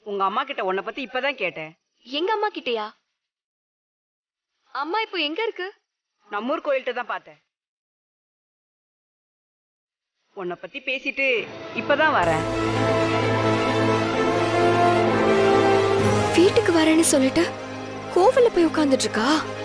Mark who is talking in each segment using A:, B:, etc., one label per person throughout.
A: உங்க அம்மா கிட்ட உன்னை பத்தி இப்பதான் கேட்டேன்
B: எங்க அம்மா கிட்டயா அம்மா இப்போ எங்க இருக்கு
A: நம்ம ஊர் கோயில்கிட்ட தான் பார்த்தேன் உன்னை பத்தி பேசிட்டு இப்பதான் வரேன்
B: வீட்டுக்கு வரேன்னு சொல்லிட்டு கோவில்ல போய் உட்கார்ந்துட்டு இருக்கா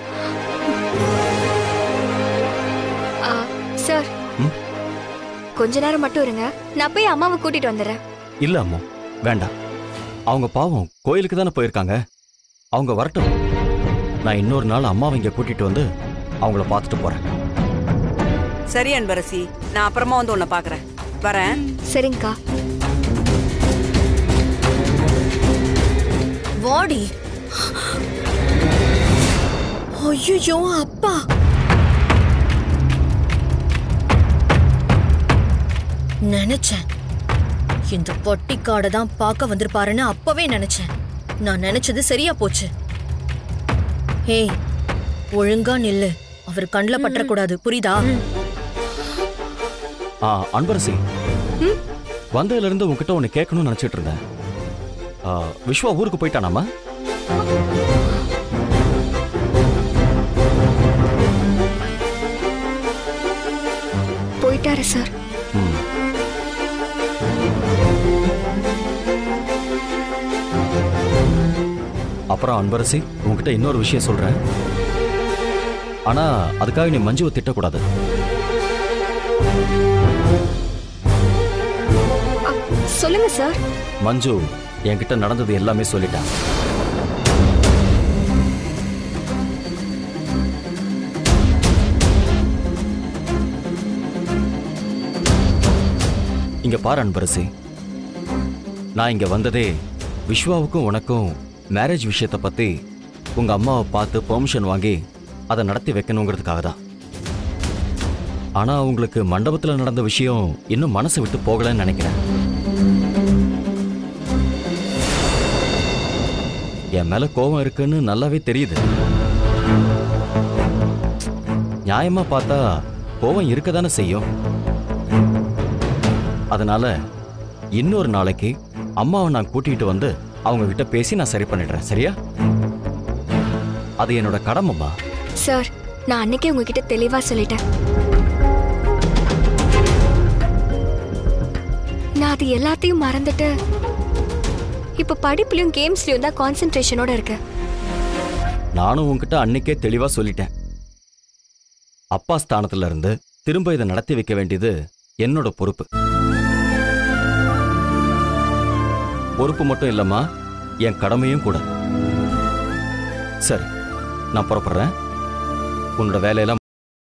B: ஆ, சார்
C: ம்?
B: கொஞ்ச நேரம் மட்டும் இருங்க நான் போய் அம்மாவை கூட்டிட்டு வந்துடுறேன்
C: இல்ல அம்மு வேண்டாம் அவங்க பாவம் கோயிலுக்கு தானே போயிருக்காங்க அவங்க வரட்டும் நான் இன்னொரு நாள் அம்மாவை இங்க கூட்டிட்டு வந்து அவங்கள பார்த்துட்டு போறேன்
A: சரி அன்பரசி நான் அப்புறமா வந்து உன்னை பாக்குறேன் வரேன்
B: சரிங்கக்கா
D: வாடி ஐயோ அப்பா நினைச்சேன் இந்த பொட்டிக்காடை தான் பார்க்க வந்திருப்பாருன்னு அப்பவே நினைச்சேன் நான் நினைச்சது சரியா போச்சு ஏய் ஒழுங்கா நில்லு அவர் கண்ணில் பற்றக்கூடாது புரியுதா
C: ஆ அன்பரசி வந்ததுல இருந்து உன்கிட்ட ஒன்னு கேட்கணும்னு நினைச்சிட்டு இருந்தேன் ஆ, விஸ்வா ஊருக்கு போயிட்டானாமா
B: போயிட்டாரு சார்
C: ம். அப்புறம் அன்பரசி உன்கிட்ட இன்னொரு விஷயம் சொல்றேன் ஆனா அதுக்காக நீ மஞ்சுவை திட்டக்கூடாது
B: அ, சொல்லுங்க சார்
C: மஞ்சு என்கிட்ட நடந்தது எல்லாமே சொல்லிட்டா இங்க பாரு அன்பரசி நான் இங்க வந்ததே விஸ்வாவுக்கும் உனக்கும் மேரேஜ் விஷயத்தை பத்தி உங்க அம்மாவை பார்த்து பெர்மிஷன் வாங்கி அதை நடத்தி வைக்கணுங்கிறதுக்காக தான் ஆனா உங்களுக்கு மண்டபத்துல நடந்த விஷயம் இன்னும் மனசை விட்டு போகலன்னு நினைக்கிறேன் என் மேல கோபம் இருக்குன்னு நல்லாவே தெரியுது நியாயமா பார்த்தா கோபம் இருக்க தானே செய்யும் அதனால இன்னொரு நாளைக்கு அம்மாவை நான் கூட்டிட்டு வந்து அவங்க கிட்ட பேசி நான் சரி பண்ணிடுறேன் சரியா அது என்னோட கடமைம்மா
B: சார் நான் அன்னைக்கே உங்ககிட்ட தெளிவா சொல்லிட்டேன் நான் அது எல்லாத்தையும் மறந்துட்டு இப்ப படிப்புலயும் கேம்ஸ்லயும் தான் கான்சென்ட்ரேஷனோட இருக்கேன்
C: நானும் உன்கிட்ட அன்னைக்கே தெளிவா சொல்லிட்டேன் அப்பா ஸ்தானத்துல இருந்து திரும்ப இதை நடத்தி வைக்க வேண்டியது என்னோட பொறுப்பு பொறுப்பு மட்டும் இல்லம்மா என் கடமையும் கூட சரி நான் புறப்படுறேன் உன்னோட வேலையெல்லாம்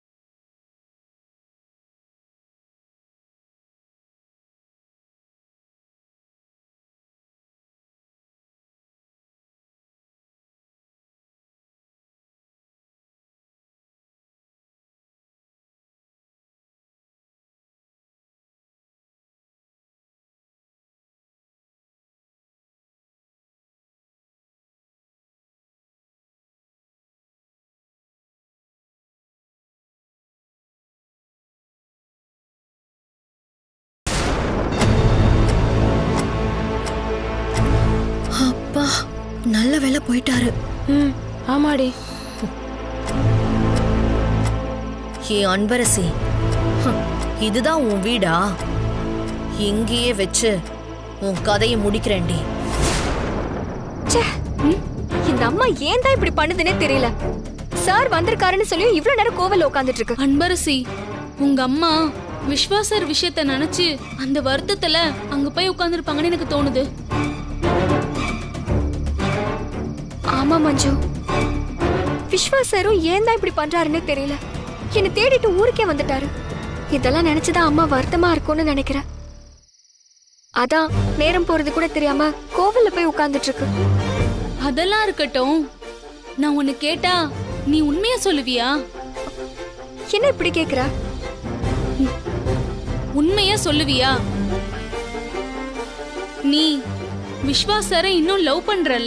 D: அப்பா நல்ல வேலை போயிட்டாரு
B: ம் ஆமாடி
D: ஏ அன்பரசி ஹம், இதுதான் உன் வீடா இங்கேயே வச்சு உன் கதையை முடிக்கிறேன்டி
B: ச்சே ம், இந்த அம்மா ஏன் தான் இப்படி பண்ணுதுன்னே தெரியல சார் வந்திருக்காருன்னு சொல்லி இவ்வளவு நேரம் கோவில்ல உட்கார்ந்துட்டு இருக்கு
E: அன்பரசி உங்க அம்மா விஸ்வாசர் விஷயத்த நினைச்சு அந்த வருத்தத்துல அங்க போய் உட்கார்ந்துருப்பாங்கன்னு எனக்கு தோணுது
B: ஆமா மஞ்சு விஸ்வா சாரும் ஏன் தான் இப்படி பண்றாருன்னே தெரியல என்னை தேடிட்டு ஊருக்கே வந்துட்டாரு இதெல்லாம் நினைச்சுதான் அம்மா வருத்தமா இருக்கும்னு நினைக்கிறேன் அதான் நேரம் போறது கூட தெரியாம கோவில்ல போய் உட்கார்ந்துட்டு இருக்கு
E: அதெல்லாம் இருக்கட்டும் நான் உன்னை கேட்டா நீ உண்மையா சொல்லுவியா
B: என்ன இப்படி கேக்குற
E: உண்மையா சொல்லுவியா நீ விஸ்வாசரை இன்னும் லவ் பண்றல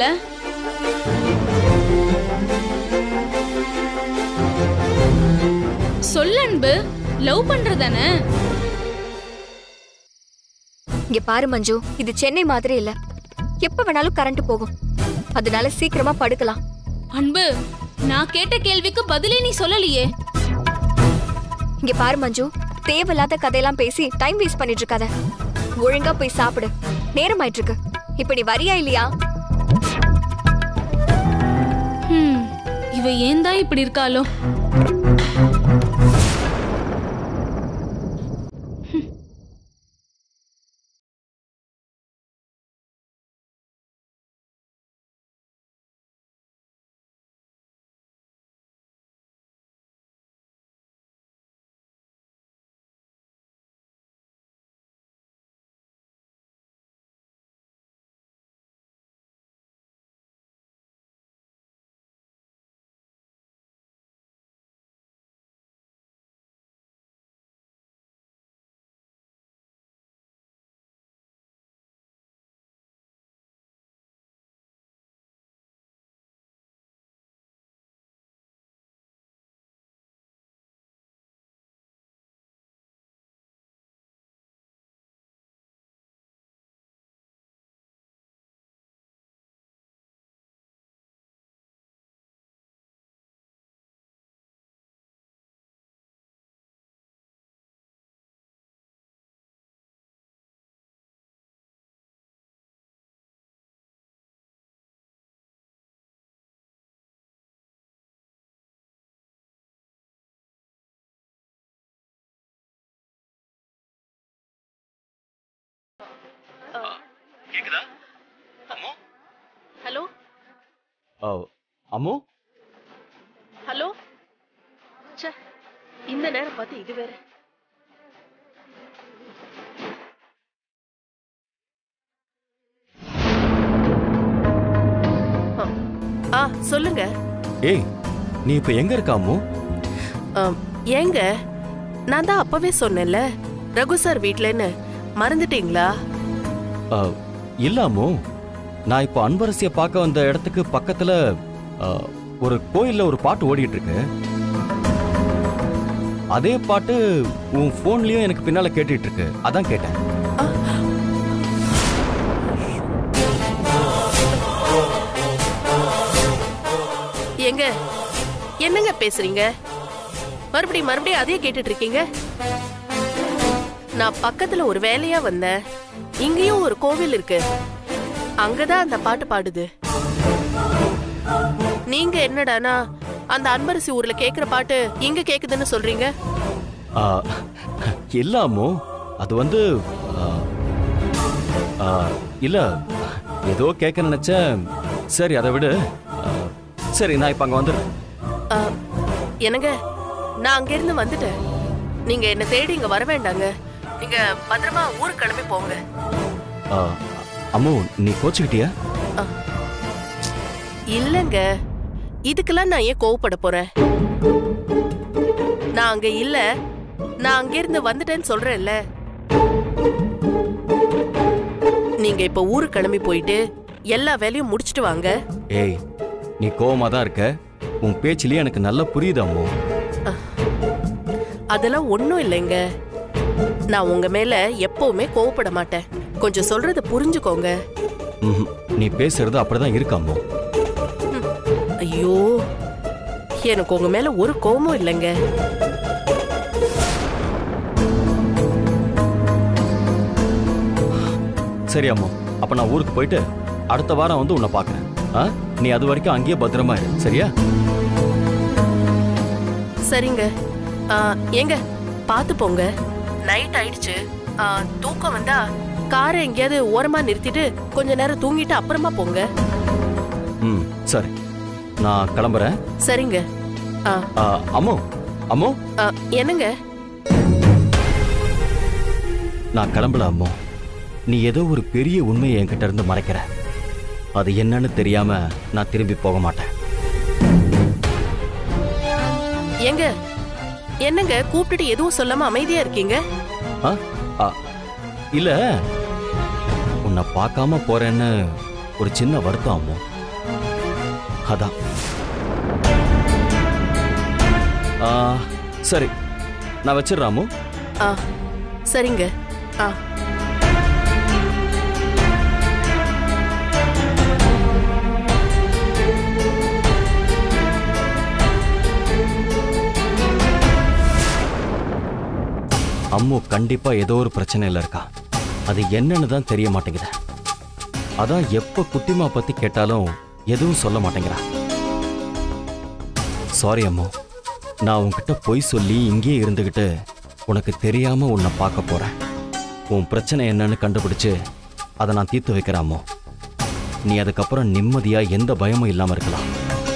E: சொல்ல அன்பு லவ் பண்றதானே
B: இங்க பாரு மஞ்சு இது சென்னை மாதிரி இல்ல எப்ப வேணாலும் கரண்ட் போகும் அதனால சீக்கிரமா படுக்கலாம்
E: அன்பு நான் கேட்ட கேள்விக்கு பதிலே நீ சொல்லலையே
B: இங்க பாரு மஞ்சு தேவையில்லாத கதையெல்லாம் பேசி டைம் வேஸ்ட் பண்ணிட்டு இருக்காத ஒழுங்கா போய் சாப்பிடு நேரம் ஆயிட்டு இருக்கு இப்ப நீ வரியா இல்லையா
E: ஹம், இவ ஏன் தான் இப்படி இருக்காளோ
C: கேக்குதா அம்மு
F: ஹலோ
C: ஆ, அம்மு
F: ஹலோ ச்சே இந்த நேரம் பார்த்து இது வேற ஆ, ஆ சொல்லுங்க
C: ஏய் நீ இப்ப எங்க இருக்க அம்மு
F: ஆம், ஏங்க நான் தான் அப்பவே சொன்னேன்ல ரகு சார் வீட்லன்னு மறந்துட்டீங்களா
C: ஆ, இல்ல அம்மு நான் இப்போ அன்பரசிய பார்க்க வந்த இடத்துக்கு பக்கத்துல ஆ, ஒரு கோயில்ல ஒரு பாட்டு ஓடிட்டு இருக்கு அதே பாட்டு உன் போன்லயும் எனக்கு பின்னால கேட்டுட்டு இருக்கு அதான் கேட்டேன்
F: ஏங்க என்னங்க பேசுறீங்க மறுபடியும் மறுபடியும் அதே கேட்டுட்டு இருக்கீங்க நான் பக்கத்துல ஒரு வேலையா வந்தேன் இங்கேயும் ஒரு கோவில் இருக்கு அங்கதான் அந்த பாட்டு பாடுது நீங்க என்னடானா அந்த அன்பரசி ஊர்ல கேக்குற பாட்டு இங்க கேக்குதுன்னு சொல்றீங்க
C: ஆ, இல்ல அம்மு அது வந்து ஆ, ஆ, இல்ல ஏதோ கேட்க நினைச்சேன் சரி அதை விடு ஆ, சரி நான் இப்ப அங்க வந்துடுறேன்
F: ஆ, என்னங்க நான் அங்க இருந்து வந்துட்டேன் நீங்க என்ன தேடி இங்க வர வேண்டாங்க நீங்க பத்திரமா ஊருக்கு கிளம்பி போங்க
C: ஆ, அம்மு நீ கோச்சுக்கிட்டியா
F: இல்லங்க இதுக்கெல்லாம் நான் ஏன் கோவப்பட போறேன் நான் அங்க இல்ல நான் அங்க இருந்து வந்துட்டேன்னு சொல்றேன்ல நீங்க இப்ப ஊருக்கு கிளம்பி போயிட்டு எல்லா வேலையும் முடிச்சிட்டு வாங்க
C: ஏய் நீ கோவமா தான் இருக்க உன் பேச்சிலேயே எனக்கு நல்லா புரியுது அம்மு
F: அதெல்லாம் ஒண்ணும் இல்லைங்க நான் உங்க மேல எப்பவுமே கோவப்பட மாட்டேன் கொஞ்சம் சொல்றத புரிஞ்சுக்கோங்க
C: ம்ஹும். நீ பேசுறது அப்படிதான் இருக்கு அம்மு
F: ஐயோ எனக்கு உங்க மேல ஒரு கோவமும் இல்லைங்க
C: சரி அம்மு அப்ப நான் ஊருக்கு போயிட்டு அடுத்த வாரம் வந்து உன்னை பார்க்கறேன் ஆ நீ அது வரைக்கும் அங்கேயே பத்திரமா இரு சரியா
F: சரிங்க ஆ, ஏங்க பார்த்து போங்க நைட் ஆயிடுச்சு ஆ, தூக்கம் வந்தா காரை எங்கேயாவது ஓரமா நிறுத்திட்டு கொஞ்ச நேரம் தூங்கிட்டு அப்புறமா போங்க
C: ம் சரி நான் கிளம்புறேன்
F: சரிங்க ஆ,
C: ஆ, அம்மு அம்மு
F: ஆ, என்னங்க
C: நான் கிளம்பல அம்மு நீ ஏதோ ஒரு பெரிய உண்மையை என்கிட்ட இருந்து மறைக்கிற அது என்னன்னு தெரியாம நான் திரும்பி போக மாட்டேன்
F: ஏங்க என்னங்க கூப்பிட்டுட்டு எதுவும் சொல்லாம அமைதியா இருக்கீங்க
C: ஆ? ஆ, இல்ல உன்னை பார்க்காம போறேன்னு ஒரு சின்ன வருத்தம் அம்மு அதான் ஆ, சரி நான் வச்சிடுறேன் அம்மு
F: ஆ சரிங்க ஆ
C: அம்மு கண்டிப்பா ஏதோ ஒரு பிரச்சனையில இருக்கா அது என்னன்னு தான் தெரிய மாட்டேங்குது அதான் எப்ப குட்டிமா பத்தி கேட்டாலும் எதுவும் சொல்ல மாட்டேங்கிறா சாரி அம்மு நான் உன்கிட்ட பொய் சொல்லி இங்கேயே இருந்துகிட்டு உனக்கு தெரியாம உன்னை பார்க்க போறேன் உன் பிரச்சனை என்னன்னு கண்டுபிடிச்சு அதை நான் தீர்த்து வைக்கிறேன் அம்மு நீ அதுக்கப்புறம் நிம்மதியா எந்த பயமும் இல்லாம இருக்கலாம்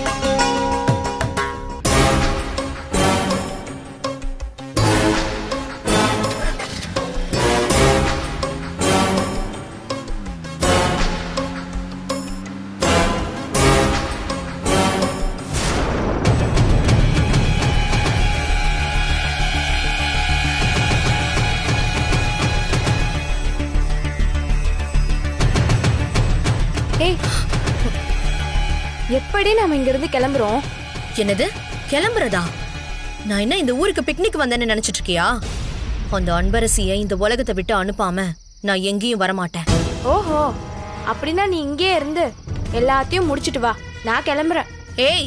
B: ஏய் எப்படி நாம இங்க இருந்து கிளம்புறோம்
D: என்னது கிளம்புறதா நான் என்ன இந்த ஊருக்கு பிக்னிக் வந்தேன்னு நினைச்சிட்டு இருக்கியா அந்த அன்பரசியை இந்த உலகத்தை விட்டு அனுப்பாம நான் எங்கேயும் வரமாட்டேன்
B: ஓஹோ அப்படின்னா நீ இங்கே இருந்து எல்லாத்தையும் முடிச்சிட்டு வா நான் கிளம்புறேன்
D: ஏய்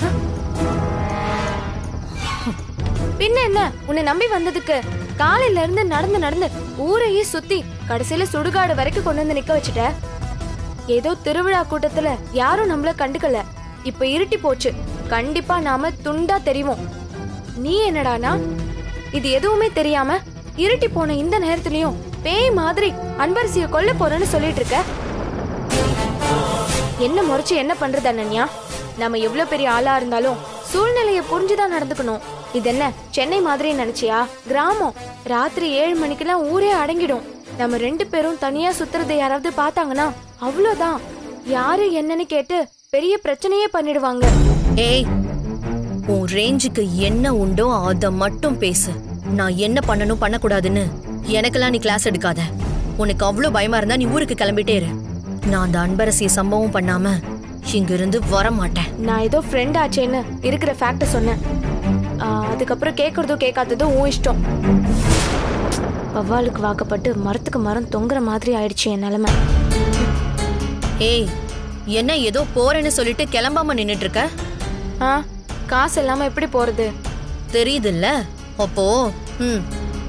B: பின்ன என்ன உன்னை நம்பி வந்ததுக்கு காலையில இருந்து நடந்து நடந்து ஊரையே சுத்தி கடைசியில சுடுகாடு வரைக்கும் கொண்டு வந்து நிக்க வச்சுட்ட ஏதோ திருவிழா கூட்டத்துல யாரும் நம்மள கண்டுக்கல இப்ப இருட்டி போச்சு கண்டிப்பா நாம துண்டா தெரிவோம் நீ என்னடானா இது எதுவுமே தெரியாம இருட்டி போன இந்த நேரத்துலயும் பேய் மாதிரி அன்பரசிய கொல்ல போறேன்னு சொல்லிட்டு இருக்க என்ன முறைச்சு என்ன பண்றது அனன்யா நம்ம எவ்வளவு பெரிய ஆளா இருந்தாலும் சூழ்நிலையை புரிஞ்சுதான் நடந்துக்கணும் இது என்ன சென்னை மாதிரி நினைச்சியா கிராமம் ராத்திரி ஏழு மணிக்கெல்லாம் ஊரே அடங்கிடும் நம்ம ரெண்டு பேரும் தனியா சுத்துறதை யாராவது பார்த்தாங்கன்னா அவ்வளவுதான் யாரு என்னன்னு கேட்டு பெரிய பிரச்சனையே பண்ணிடுவாங்க
D: ஏய் உன் ரேஞ்சுக்கு என்ன உண்டோ அத மட்டும் பேசு நான் என்ன பண்ணணும் பண்ணக்கூடாதுன்னு எனக்கெல்லாம் நீ கிளாஸ் எடுக்காத உனக்கு அவ்வளவு பயமா இருந்தா நீ ஊருக்கு கிளம்பிட்டே இரு நான் அந்த அன்பரசிய சம்பவம் பண்ணாம இங்க இருந்து வர மாட்டேன்
B: நான் ஏதோ ஃப்ரெண்ட் ஆச்சேன்னு இருக்கிற ஃபேக்ட சொன்னேன் ஆ, அதுக்கப்புறம் கேட்கறதும் கேட்காததும் உன் இஷ்டம் வவ்வாலுக்கு வாக்கப்பட்டு மரத்துக்கு மரம் தொங்குற மாதிரி ஆயிடுச்சு என் நிலைமை
D: ஏய் என்ன ஏதோ போறேன்னு சொல்லிட்டு கிளம்பாம நின்னுட்டு இருக்க
B: ஆ காசு இல்லாம எப்படி போறது
D: தெரியுதுல்ல அப்போ ம்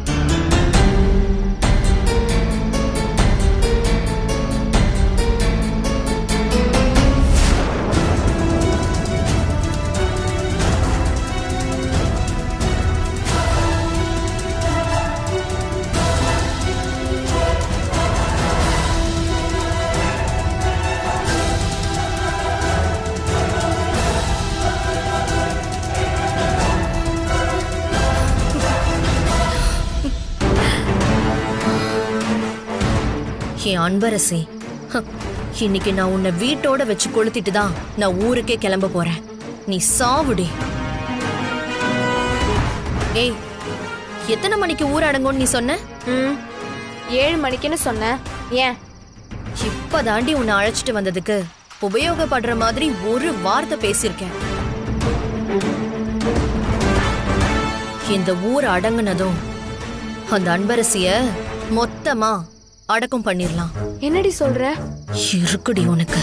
D: என் அன்பரசி ஹ, இன்னைக்கு நான் உன்னை வீட்டோட வச்சு கொளுத்திட்டு தான் நான் ஊருக்கே கிளம்ப போறேன் நீ சாவுடி ஏய் எத்தனை மணிக்கு ஊர் அடங்கும்னு நீ சொன்ன
B: ம் ஏழு மணிக்குன்னு சொன்னேன் ஏன்
D: இப்பதாண்டி உன்னை அழைச்சிட்டு வந்ததுக்கு உபயோகப்படுற மாதிரி ஒரு வார்த்தை பேசியிருக்கேன் இந்த ஊர் அடங்குனதும் அந்த அன்பரசிய மொத்தமா அடக்கம் பண்ணிரலாம்
B: என்னடி சொல்ற
D: இருக்குடி உனக்கு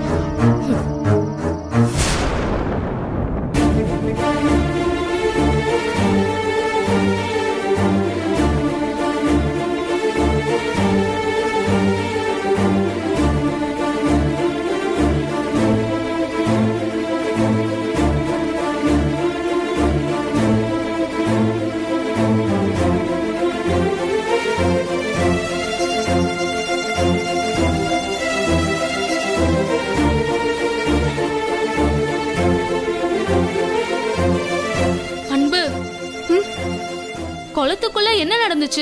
E: அன்பு ம்? குளத்துக்குள்ள என்ன நடந்துச்சு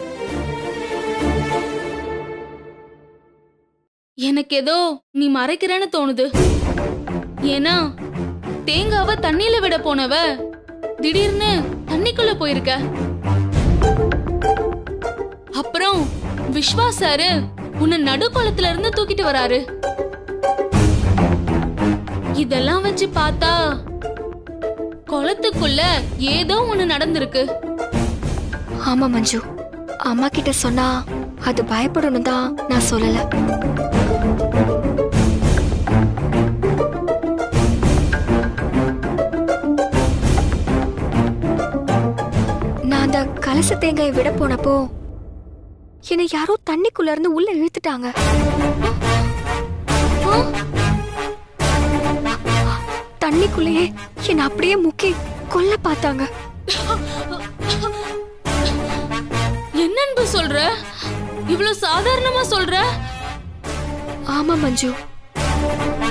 E: எனக்கு ஏதோ நீ மறைக்கிறேன்னு தோணுது ஏன்னா தேங்காவை தண்ணியில விட போனவ திடீர்னு தண்ணிக்குள்ள போயிருக்க அப்புறம் விஸ்வா சாரு உன்னை நடுக்குளத்துல இருந்து தூக்கிட்டு வராரு இதெல்லாம் வச்சு பார்த்தா குளத்துக்குள்ள ஏதோ ஒண்ணு நடந்திருக்கு
B: ஆமா மஞ்சு அம்மா கிட்ட சொன்னா அது பயப்படணும் தான் நான் சொல்லல நான் அந்த கலசத்தை தேங்காயை விட போனப்போ என்னை யாரோ தண்ணிக்குள்ள இருந்து உள்ள இழுத்துட்டாங்க தண்ணிக்குள்ளேயே என்னை அப்படியே முக்கி கொல்ல பார்த்தாங்க
E: என்ன அன்பு சொல்ற இவ்வளவு சாதாரணமா சொல்ற
B: ஆமா மஞ்சு